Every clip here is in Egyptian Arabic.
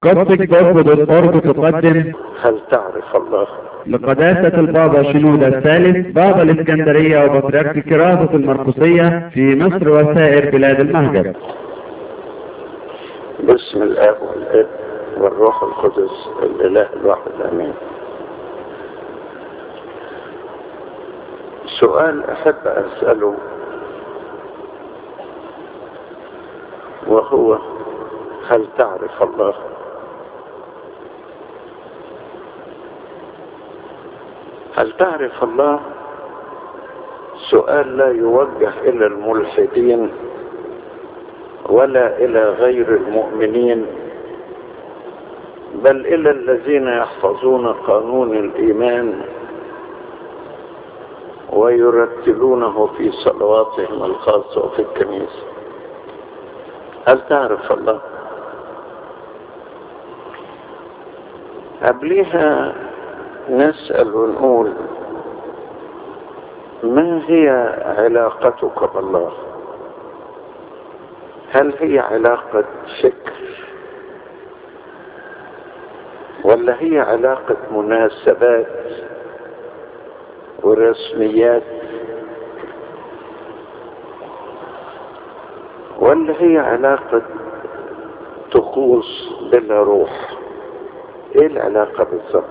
قصدك برفض الأرض تقدم هل تعرف الله لقداسة البابا شنودة الثالث بابا الإسكندرية وبطريرك الكراسة المرقسية في مصر وسائر بلاد المهجر باسم الاب والابن والروح القدس الاله الواحد امين سؤال احب اساله وهو هل تعرف الله هل تعرف الله سؤال لا يوجه الى الملحدين ولا الى غير المؤمنين بل الى الذين يحفظون قانون الايمان ويرتلونه في صلواتهم الخاصه وفي الكنيسه هل تعرف الله قبلها نسال ونقول ما هي علاقتك بالله هل هي علاقة فكر ولا هي علاقة مناسبات ورسميات ولا هي علاقة طقوس بلا روح ايه العلاقة بالضبط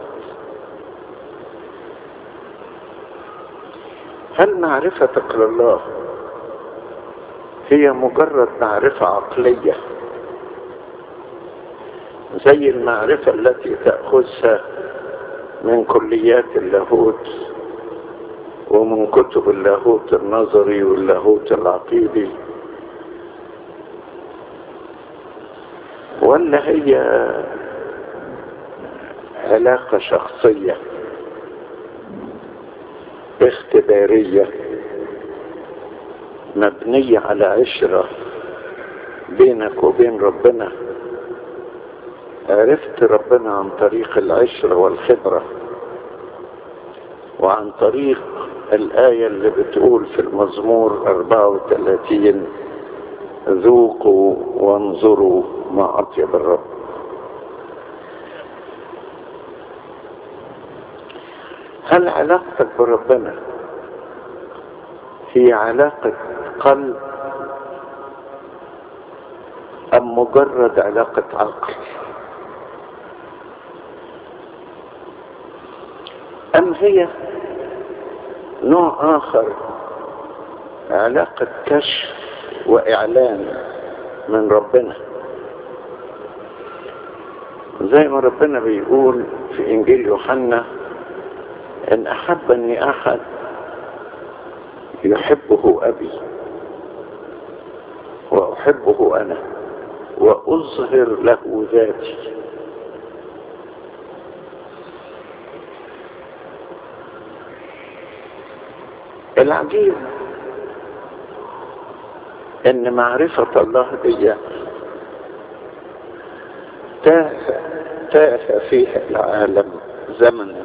هل معرفتك لله هي مجرد معرفة عقلية زي المعرفة التي تأخذها من كليات اللاهوت ومن كتب اللاهوت النظري واللاهوت العقيدي ولا هي علاقة شخصية اختبارية مبنية على عشرة بينك وبين ربنا عرفت ربنا عن طريق العشرة والخبرة وعن طريق الآية اللي بتقول في المزمور 34 ذوقوا وانظروا ما أطيب الرب هل علاقتك بربنا هي علاقة قلب أم مجرد علاقة عقل أم هي نوع آخر علاقة كشف وإعلان من ربنا زي ما ربنا بيقول في إنجيل يوحنا إن أحبني أحد يحبه أبي وأحبه أنا وأظهر له ذاتي العجيب ان معرفة الله دي تاه تاه فيها العالم زمنا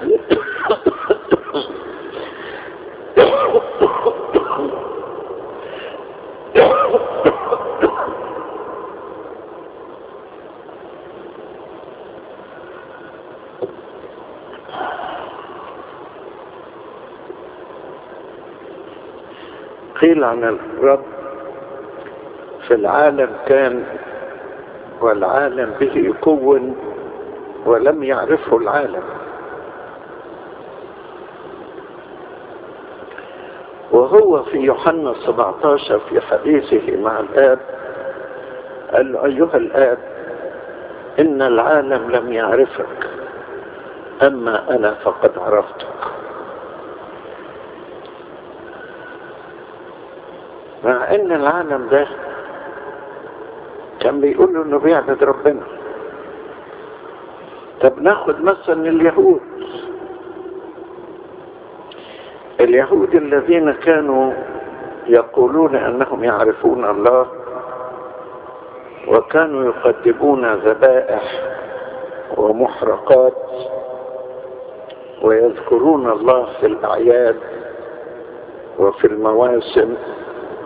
قيل عن الرب في العالم كان والعالم به يكون ولم يعرفه العالم وهو في يوحنا 17 في حديثه مع الآب قال له أيها الآب إن العالم لم يعرفك أما أنا فقد عرفتك مع ان العالم ده كان بيقول له انه بيعبد ربنا طب ناخد مثلا اليهود اليهود الذين كانوا يقولون انهم يعرفون الله وكانوا يقدمون ذبائح ومحرقات ويذكرون الله في الاعياد وفي المواسم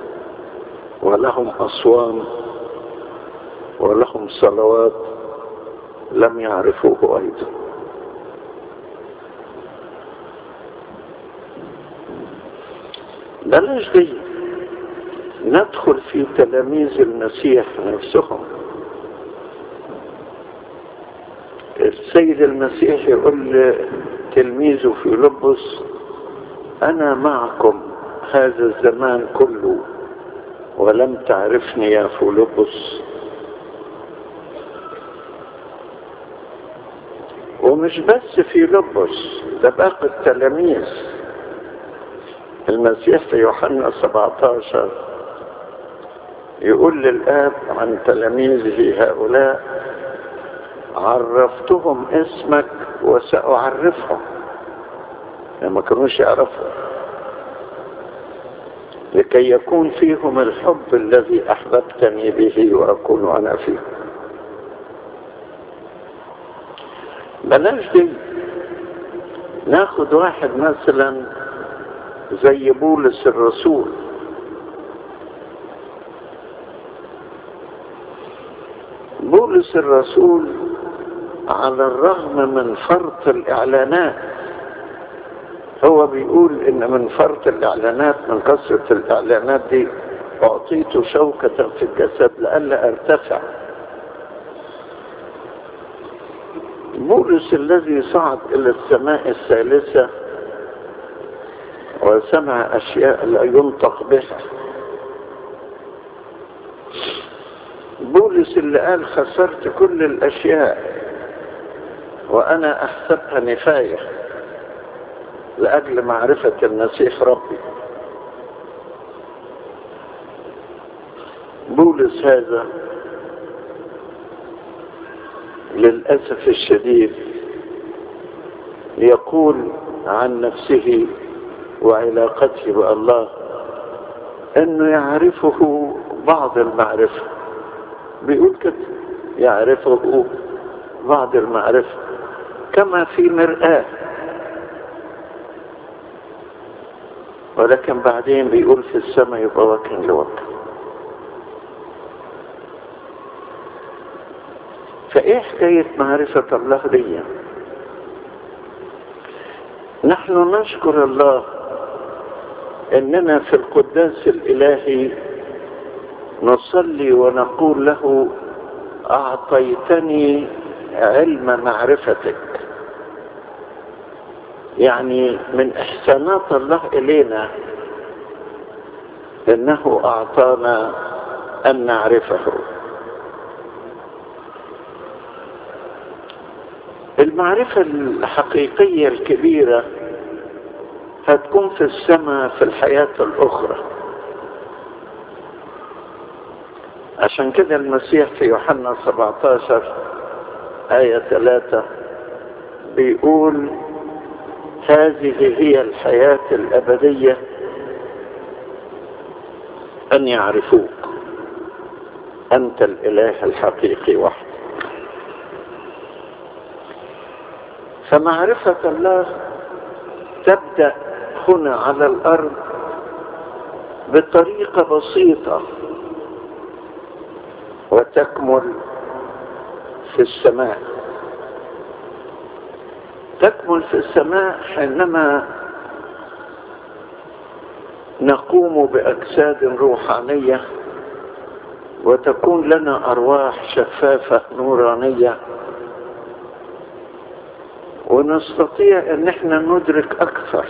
ولهم أصوام ولهم صلوات لم يعرفوه أيضا بلاش دي ندخل في تلاميذ المسيح نفسهم السيد المسيح يقول لتلميذه في لبس أنا معكم هذا الزمان كله ولم تعرفني يا فيلبس ومش بس في لبس ده باقي التلاميذ المسيح في يوحنا 17 يقول للآب عن تلاميذه هؤلاء عرفتهم اسمك وسأعرفهم يعني ما كانوش يعرفوا لكي يكون فيهم الحب الذي أحببتني به وأكون أنا فيه بلاش دي ناخد واحد مثلا زي بولس الرسول بولس الرسول على الرغم من فرط الإعلانات هو بيقول إن من فرط الإعلانات من كثرة الإعلانات دي أعطيت شوكة في الجسد لئلا أرتفع بولس الذي صعد إلى السماء الثالثة وسمع أشياء لا ينطق بها بولس اللي قال خسرت كل الأشياء وأنا أحسبها نفاية لأجل معرفة المسيح ربي بولس هذا للأسف الشديد يقول عن نفسه وعلاقته بالله انه يعرفه بعض المعرفة بيقول كده يعرفه بعض المعرفة كما في مرآة ولكن بعدين بيقول في السماء يبقى وجه لوجه فايه حكاية معرفة الله دي نحن نشكر الله اننا في القداس الالهي نصلي ونقول له اعطيتني علم معرفتك يعني من احسانات الله الينا انه اعطانا ان نعرفه المعرفة الحقيقية الكبيرة هتكون في السماء في الحياة الأخرى عشان كده المسيح في يوحنا 17 آية 3 بيقول هذه هي الحياة الأبدية أن يعرفوك أنت الإله الحقيقي وحدك فمعرفة الله تبدأ هنا على الأرض بطريقة بسيطة وتكمل في السماء تكمل في السماء حينما نقوم بأجساد روحانية وتكون لنا أرواح شفافة نورانية ونستطيع ان احنا ندرك اكثر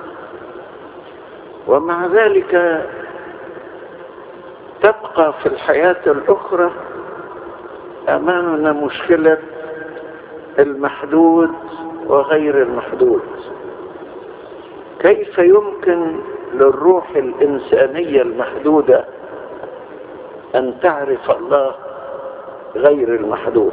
ومع ذلك تبقى في الحياة الاخرى امامنا مشكلة المحدود وغير المحدود كيف يمكن للروح الانسانية المحدودة ان تعرف الله غير المحدود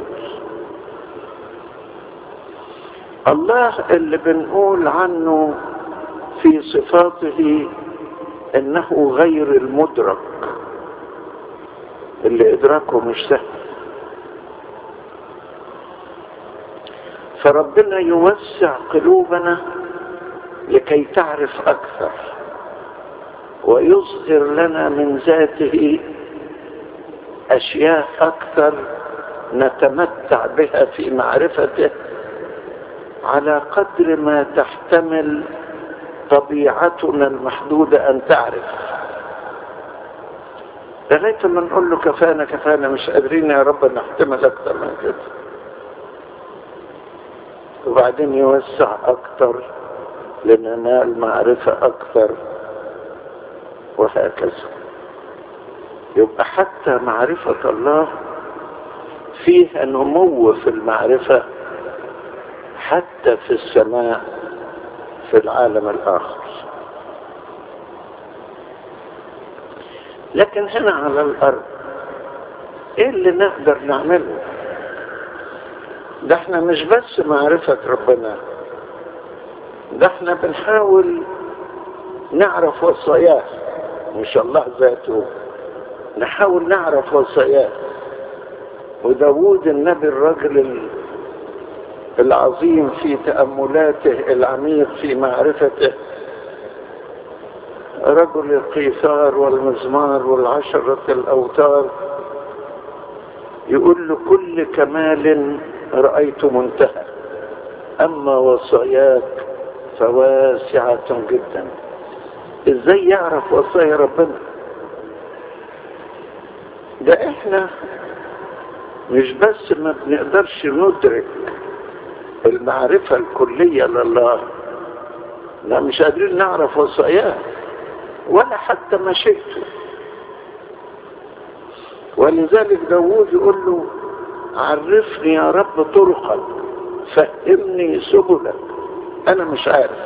الله اللي بنقول عنه في صفاته انه غير المدرك اللي ادراكه مش سهل فربنا يوسع قلوبنا لكي تعرف اكثر ويظهر لنا من ذاته اشياء اكثر نتمتع بها في معرفته على قدر ما تحتمل طبيعتنا المحدودة أن تعرف لغاية ما نقول له كفانا كفانا مش قادرين يا رب نحتمل أكتر من كده وبعدين يوسع أكتر لننال معرفة أكثر وهكذا يبقى حتى معرفة الله فيها نمو في المعرفة حتى في السماء في العالم الآخر لكن هنا على الأرض إيه اللي نقدر نعمله ده احنا مش بس معرفة ربنا ده احنا بنحاول نعرف وصاياه مش الله ذاته نحاول نعرف وصاياه وداود النبي الرجل العظيم في تأملاته العميق في معرفته رجل القيثار والمزمار والعشرة الأوتار يقول له كل كمال رأيت منتهى أما وصاياك فواسعة جدا ازاي يعرف وصايا ربنا ده احنا مش بس ما بنقدرش ندرك المعرفة الكلية لله لا مش قادرين نعرف وصاياه ولا حتى مشيئته ولذلك داوود يقول له عرفني يا رب طرقك فهمني سبلك انا مش عارف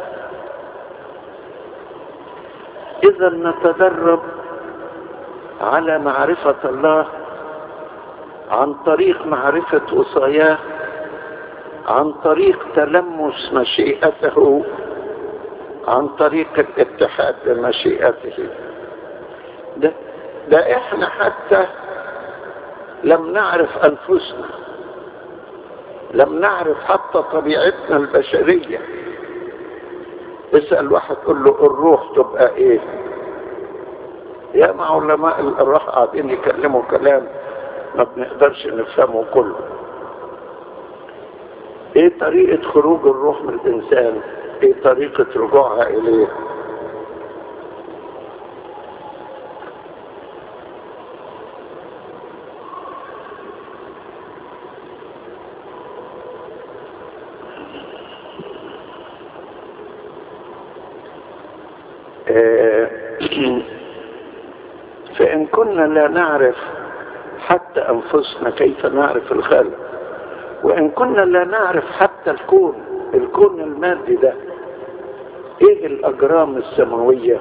اذا نتدرب على معرفة الله عن طريق معرفة وصاياه عن طريق تلمس مشيئته عن طريق الاتحاد بمشيئته ده, ده احنا حتى لم نعرف انفسنا لم نعرف حتى طبيعتنا البشرية اسأل واحد تقول له الروح تبقى ايه يا مع علماء الروح قاعدين يكلموا كلام ما بنقدرش نفهمه كله ايه طريقة خروج الروح من الانسان ايه طريقة رجوعها اليه فإن كنا لا نعرف حتى أنفسنا كيف نعرف الخالق وإن كنا لا نعرف حتى الكون الكون المادي ده إيه الأجرام السماوية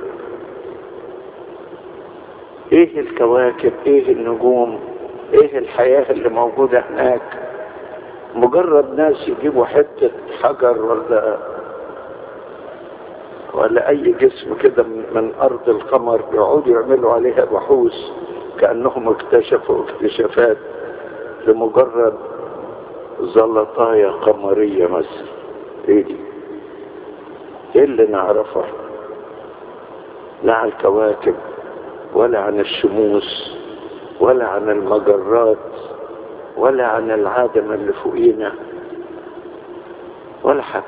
إيه الكواكب إيه النجوم إيه الحياة اللي موجودة هناك مجرد ناس يجيبوا حتة حجر ولا ولا اي جسم كده من ارض القمر يقعدوا يعملوا عليها بحوث كانهم اكتشفوا اكتشافات لمجرد زلطايا قمرية مثلا ايه دي ايه اللي نعرفها لا عن الكواكب ولا عن الشموس ولا عن المجرات ولا عن العالم اللي فوقينا ولا حاجه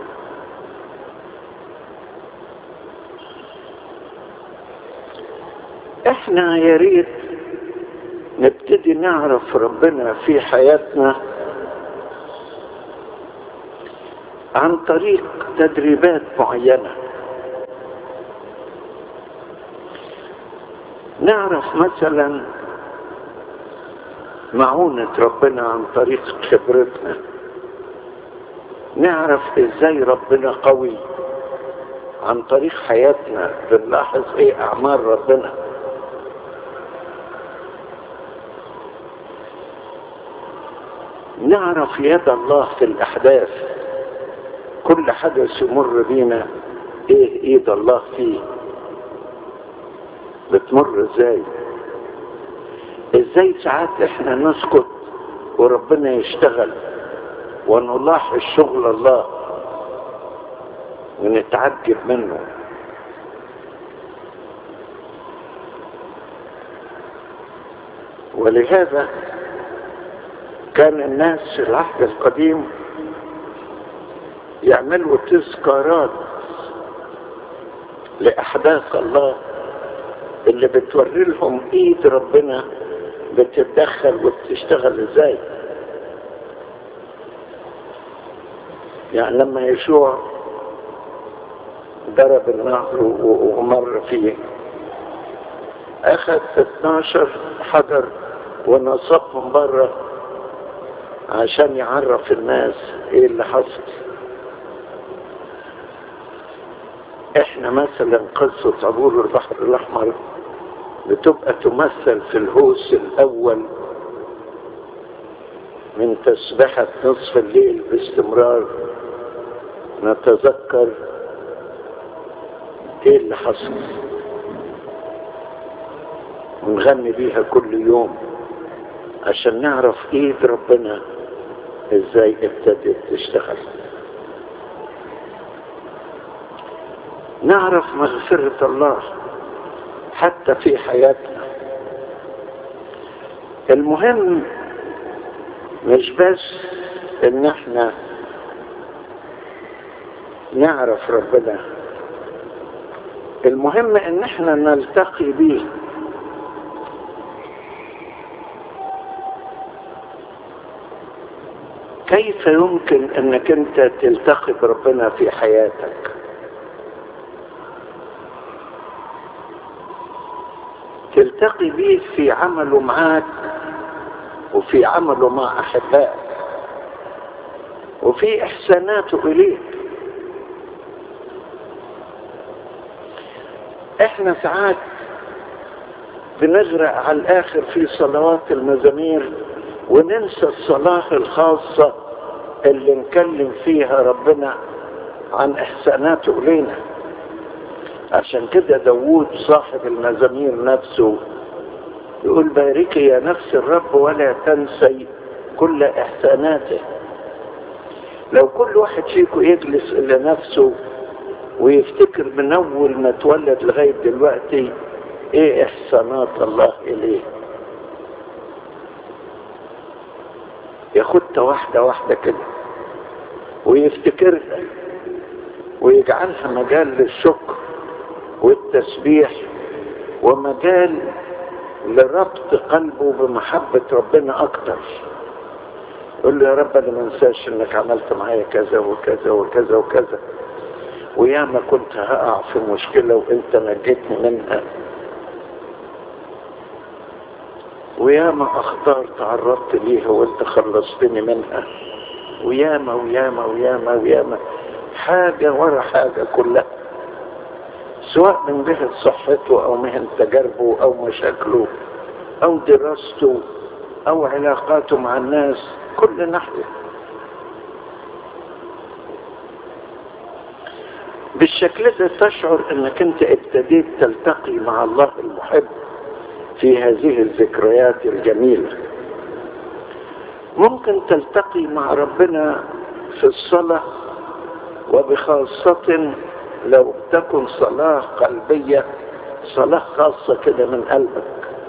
احنا يا ريت نبتدي نعرف ربنا في حياتنا عن طريق تدريبات معينة نعرف مثلا معونة ربنا عن طريق خبرتنا نعرف ازاي ربنا قوي عن طريق حياتنا بنلاحظ ايه اعمال ربنا نعرف يد الله في الأحداث كل حدث يمر بينا ايه ايد الله فيه بتمر ازاي ازاي ساعات احنا نسكت وربنا يشتغل ونلاحظ شغل الله ونتعجب منه ولهذا كان الناس في العهد القديم يعملوا تذكارات لأحداث الله اللي بتوري لهم ايد ربنا بتتدخل وبتشتغل ازاي يعني لما يشوع ضرب النهر ومر فيه اخذ 12 حجر ونصبهم بره عشان يعرف الناس ايه اللي حصل احنا مثلا قصة عبور البحر الاحمر بتبقى تمثل في الهوس الاول من تسبحة نصف الليل باستمرار نتذكر ايه اللي حصل ونغني بيها كل يوم عشان نعرف ايد ربنا ازاي ابتدت تشتغل نعرف مغفرة الله حتى في حياتنا المهم مش بس ان احنا نعرف ربنا المهم ان احنا نلتقي بيه كيف يمكن انك انت تلتقي بربنا في حياتك تلتقي بيه في عمله معاك وفي عمله مع احبائك وفي احساناته اليك احنا ساعات بنغرق على الاخر في صلوات المزامير وننسى الصلاة الخاصة اللي نكلم فيها ربنا عن احساناته الينا عشان كده داوود صاحب المزامير نفسه يقول باركي يا نفس الرب ولا تنسي كل احساناته لو كل واحد فيكم يجلس الى نفسه ويفتكر من اول ما اتولد لغايه دلوقتي ايه احسانات الله اليه ياخدها واحده واحده كده ويفتكرها ويجعلها مجال للشكر والتسبيح ومجال لربط قلبه بمحبة ربنا أكتر يقول له يا رب أنا ما انساش إنك عملت معايا كذا وكذا وكذا وكذا وياما كنت هقع في مشكلة وأنت نجيتني منها وياما أخطار تعرضت ليها وأنت خلصتني منها وياما وياما وياما وياما حاجة ورا حاجة كلها سواء من جهة صحته أو مهن تجاربه أو مشاكله أو دراسته أو علاقاته مع الناس كل ناحية بالشكل ده تشعر انك انت ابتديت تلتقي مع الله المحب في هذه الذكريات الجميلة ممكن تلتقي مع ربنا في الصلاة وبخاصة لو تكن صلاة قلبية صلاة خاصة كده من قلبك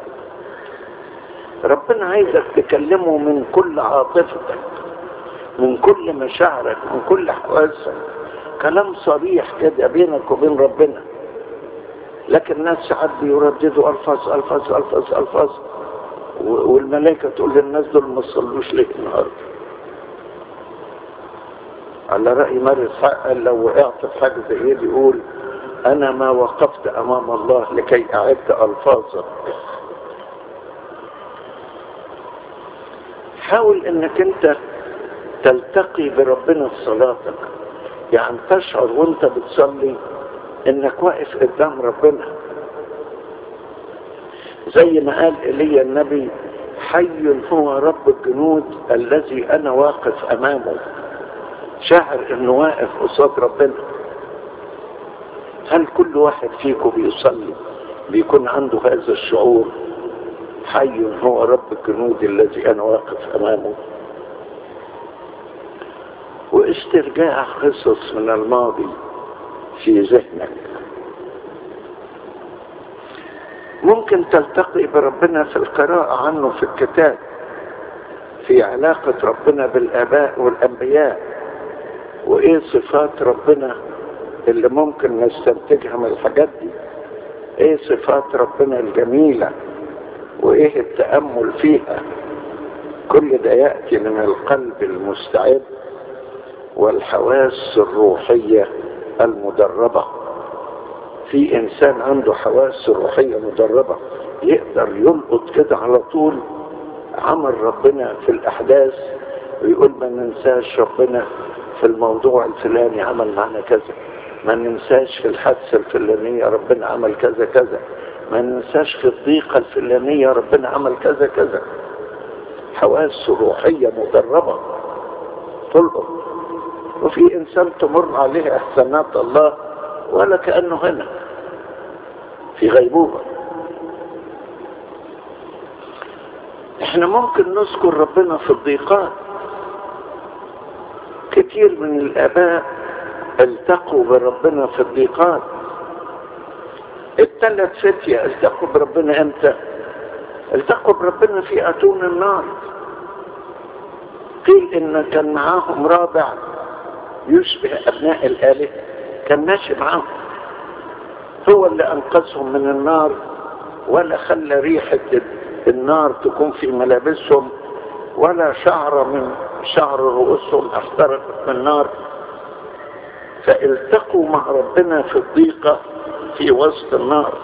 ربنا عايزك تكلمه من كل عاطفتك من كل مشاعرك من كل حواسك كلام صريح كده بينك وبين ربنا لكن الناس ساعات بيرددوا الفاظ الفاظ الفاظ الفاظ والملائكه تقول للناس دول ما تصلوش ليه النهارده على رأي مارس حق لو وقعت في حاجة زي ايه بيقول أنا ما وقفت أمام الله لكي أعد ألفاظا حاول إنك أنت تلتقي بربنا في صلاتك يعني تشعر وأنت بتصلي إنك واقف قدام ربنا زي ما قال إلي النبي حي هو رب الجنود الذي أنا واقف أمامه شاعر انه واقف قصاد ربنا هل كل واحد فيكم بيصلي بيكون عنده هذا الشعور حي هو رب الجنود الذي انا واقف امامه واسترجاع قصص من الماضي في ذهنك ممكن تلتقي بربنا في القراءة عنه في الكتاب في علاقة ربنا بالآباء والأنبياء وإيه صفات ربنا اللي ممكن نستنتجها من الحاجات دي إيه صفات ربنا الجميلة وإيه التأمل فيها كل ده يأتي من القلب المستعد والحواس الروحية المدربة في إنسان عنده حواس روحية مدربة يقدر يلقط كده على طول عمل ربنا في الأحداث ويقول ما ننساش ربنا في الموضوع الفلاني عمل معنا كذا ما ننساش في الحادثة الفلانية ربنا عمل كذا كذا ما ننساش في الضيقة الفلانية ربنا عمل كذا كذا حواس روحية مدربة تلقط وفي إنسان تمر عليه إحسانات الله ولا كأنه هنا في غيبوبة احنا ممكن نذكر ربنا في الضيقات كتير من الآباء التقوا بربنا في الضيقات الثلاث فتية التقوا بربنا امتى التقوا بربنا في أتون النار قيل ان كان معاهم رابع يشبه ابناء الالهه كان ماشي معاهم هو اللي انقذهم من النار ولا خلى ريحه النار تكون في ملابسهم ولا شعر من شعر رؤوسهم احترقت من النار فالتقوا مع ربنا في الضيقه في وسط النار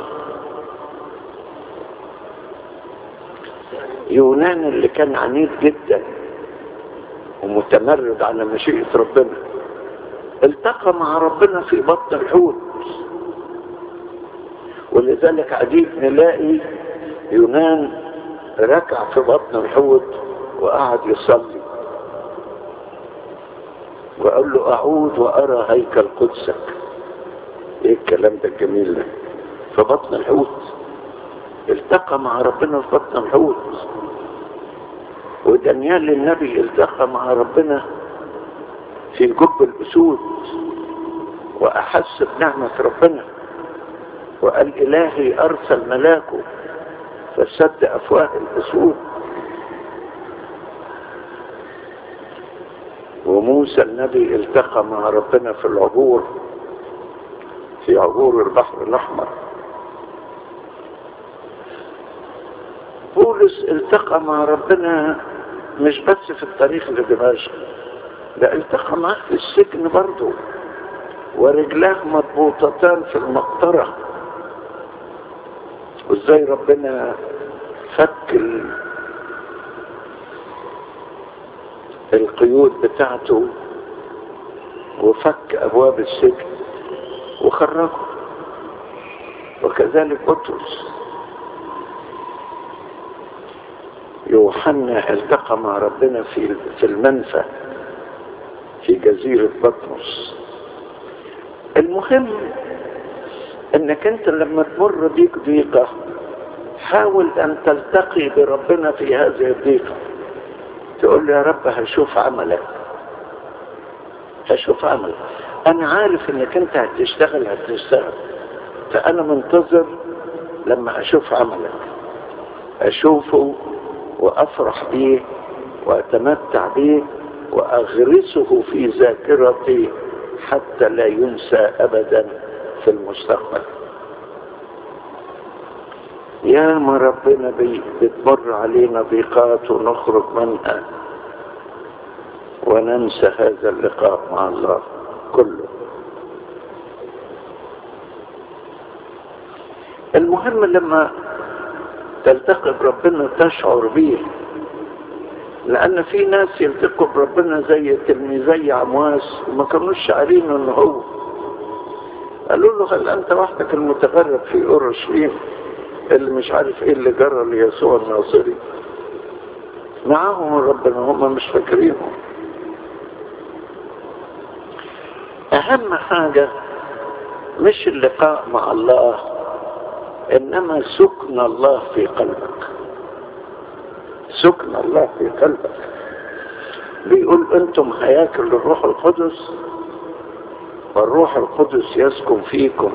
يونان اللي كان عنيد جدا ومتمرد على مشيئة ربنا التقى مع ربنا في بطن الحوت ولذلك عجيب نلاقي يونان ركع في بطن الحوت وقعد يصلي وقال له أعود وأرى هيكل قدسك إيه الكلام ده الجميل ده في بطن الحوت التقى مع ربنا في بطن الحوت ودانيال النبي التقى مع ربنا في جب الأسود وأحس بنعمة ربنا وقال إلهي أرسل ملاكه فسد أفواه الأسود وموسى النبي التقى مع ربنا في العبور في عبور البحر الأحمر بولس التقى مع ربنا مش بس في الطريق لدمشق لا التقى معاه في السجن برضه ورجلاه مربوطتان في المقطرة وازاي ربنا فك ال... القيود بتاعته وفك ابواب السجن وخرجه وكذلك بطرس يوحنا التقى مع ربنا في في المنفى في جزيرة بطرس المهم انك انت لما تمر بيك ضيقة حاول ان تلتقي بربنا في هذه الضيقة تقول له يا رب هشوف عملك هشوف عملك انا عارف انك انت هتشتغل هتشتغل فانا منتظر لما اشوف عملك اشوفه وافرح به واتمتع به واغرسه في ذاكرتي حتى لا ينسى ابدا في المستقبل يا ما ربنا بي بتمر علينا ضيقات ونخرج منها وننسى هذا اللقاء مع الله كله المهم لما تلتقي بربنا تشعر بيه لان في ناس يلتقوا بربنا زي تلميذي عمواس وما كانوش شاعرين ان هو قالوا له هل انت وحدك المتغرب في اورشليم اللي مش عارف ايه اللي جرى ليسوع الناصري معاهم ربنا هم مش فاكرينه اهم حاجة مش اللقاء مع الله انما سكن الله في قلبك سكن الله في قلبك بيقول انتم هياكل الروح القدس والروح القدس يسكن فيكم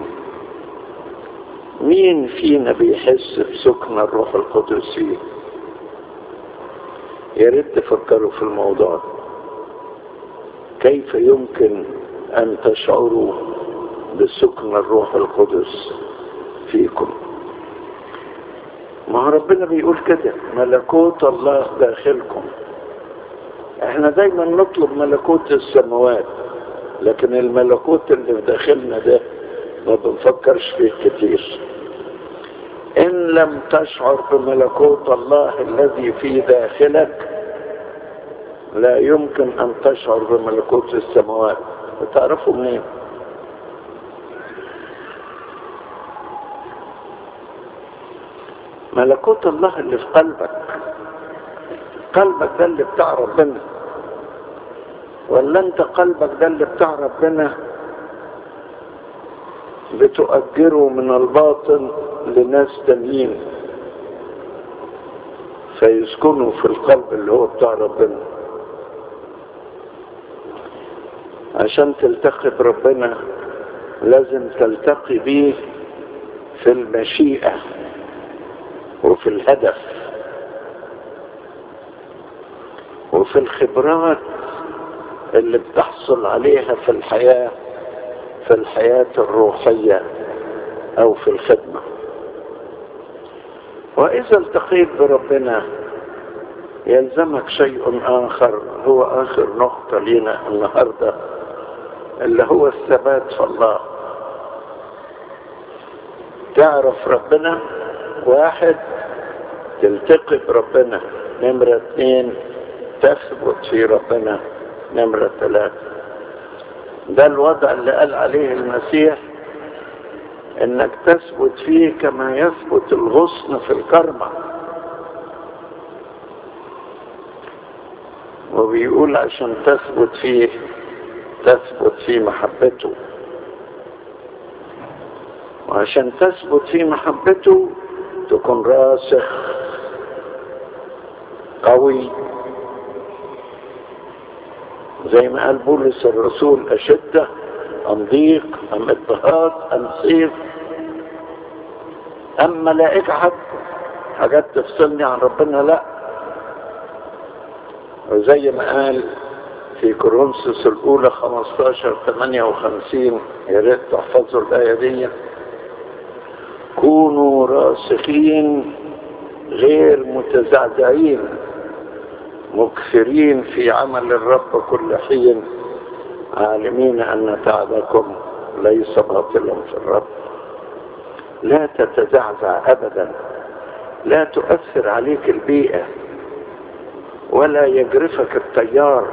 مين فينا بيحس بسكن الروح القدس فيه يا ريت تفكروا في الموضوع كيف يمكن أن تشعروا بسكن الروح القدس فيكم ما هو ربنا بيقول كده ملكوت الله داخلكم احنا دايما نطلب ملكوت السماوات لكن الملكوت اللي في داخلنا ده ما بنفكرش فيه كتير ان لم تشعر بملكوت الله الذي في داخلك لا يمكن ان تشعر بملكوت السماوات بتعرفوا منين ملكوت الله اللي في قلبك قلبك ده اللي بتاع ربنا ولا انت قلبك ده اللي بتاع ربنا بتؤجره من الباطن لناس تانيين فيسكنوا في القلب اللي هو بتاع ربنا عشان تلتقي بربنا لازم تلتقي بيه في المشيئة وفي الهدف وفي الخبرات اللي بتحصل عليها في الحياة في الحياة الروحية أو في الخدمة وإذا التقيت بربنا يلزمك شيء آخر هو آخر نقطة لنا النهاردة اللي هو الثبات في الله تعرف ربنا واحد تلتقي بربنا نمرة اثنين تثبت في ربنا نمرة ثلاثة ده الوضع اللي قال عليه المسيح انك تثبت فيه كما يثبت الغصن في الكرمة وبيقول عشان تثبت فيه تثبت في محبته وعشان تثبت في محبته تكون راسخ قوي زي ما قال بولس الرسول أشدة أم ضيق أم اضطهاد أم سيف أم ملائكة حتى حاجات تفصلني عن ربنا لا وزي ما قال في كورنثوس الأولى 15 58 يا ريت تحفظوا الآية دي كونوا راسخين غير متزعزعين مكثرين في عمل الرب كل حين عالمين أن تعبكم ليس باطلا في الرب لا تتزعزع أبدا لا تؤثر عليك البيئة ولا يجرفك التيار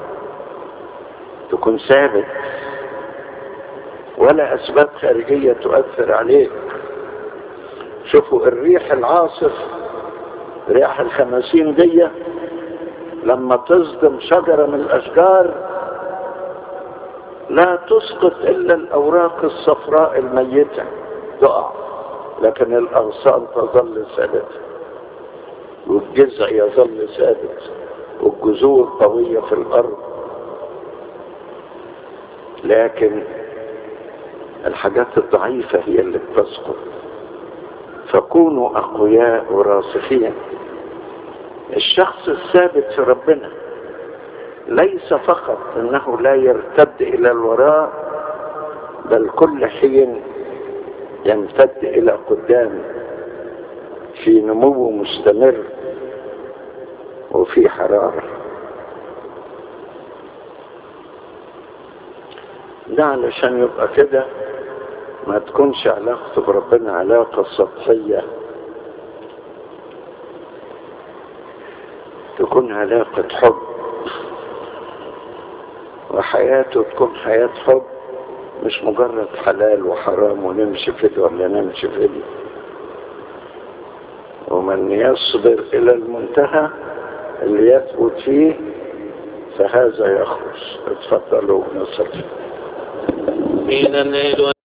تكون ثابت ولا أسباب خارجية تؤثر عليك شوفوا الريح العاصف رياح الخمسين دي لما تصدم شجرة من الأشجار لا تسقط إلا الأوراق الصفراء الميتة تقع لكن الأغصان تظل ثابتة والجذع يظل ثابت والجذور قوية في الأرض لكن الحاجات الضعيفة هي اللي بتسقط فكونوا أقوياء وراسخين الشخص الثابت في ربنا ليس فقط أنه لا يرتد إلى الوراء بل كل حين يمتد إلى قدام في نمو مستمر وفي حرارة ده علشان يبقى كده ما تكونش علاقته بربنا علاقة سطحية تكون علاقة حب وحياته تكون حياة حب مش مجرد حلال وحرام ونمشي في دي ولا نمشي في دي ومن يصبر إلى المنتهى اللي يثبت فيه فهذا يخلص اتفضلوا نصر من الليل